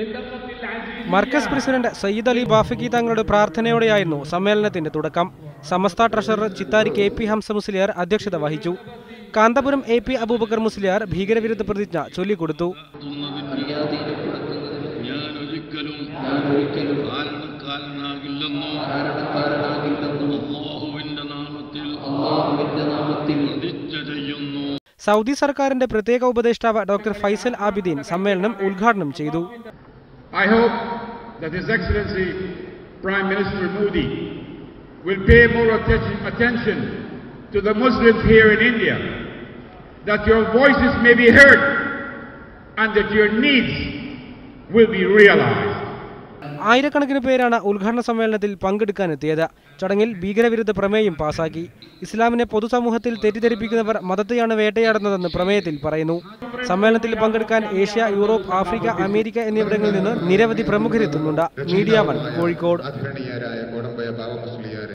Markaz president Sayyid Ali Bafaqi തങ്ങളുടെ പ്രാർത്ഥനയോടെയായിരുന്നു സമ്മേളനത്തിന്റെ തുടക്കം Samastha treasurer Chithari K P Hamza Musliyar അധ്യക്ഷത വഹിച്ചു കാന്തപുരം എ പി അബൂബക്കർ മുസ്ലിയാർ ഭീകരവിരുദ്ധ പ്രതിജ്ഞ ചൊല്ലിക്കൊടുത്തു ഞാൻ ഒരിക്കലും കാരണക്കാരനാകില്ലെന്നോ അള്ളാഹുവിന്റെ നാമത്തിൽ പ്രതിജ്ഞ ചെയ്യുന്നു സൗദി സർക്കാരിന്റെ പ്രത്യേക ഉപദേഷ്ടാവ് ഡോക്ടർ ഫൈസൽ ആബിദീൻ സമ്മേളനം ഉദ്ഘാടനം ചെയ്തു I hope that His Excellency Prime Minister Modi will pay more attention, attention to the Muslims here in India, that your voices may be heard and that your needs will be realized. ആയിരക്കണക്കിന് പേരാണ് ഉദ്ഘാടന സമ്മേളനത്തിൽ പങ്കെടുക്കാനെത്തിയത് ചടങ്ങിൽ ഭീകരവിരുദ്ധ പ്രമേയം പാസാക്കി ഇസ്ലാമിനെ പൊതുസമൂഹത്തിൽ തെറ്റിദ്ധരിപ്പിക്കുന്നവർ മതത്തെയാണ് വേട്ടയാടുന്നതെന്ന് പ്രമേയത്തിൽ പറയുന്നു സമ്മേളനത്തിൽ പങ്കെടുക്കാൻ ഏഷ്യ യൂറോപ്പ് ആഫ്രിക്ക അമേരിക്ക എന്നിവിടങ്ങളിൽ നിന്ന് നിരവധി പ്രമുഖരെത്തുന്നുണ്ട് മീഡിയ വൺ കോഴിക്കോട് ആദരണീയരായ കോടമ്പയ ബാബ മുസ്ലിയാർ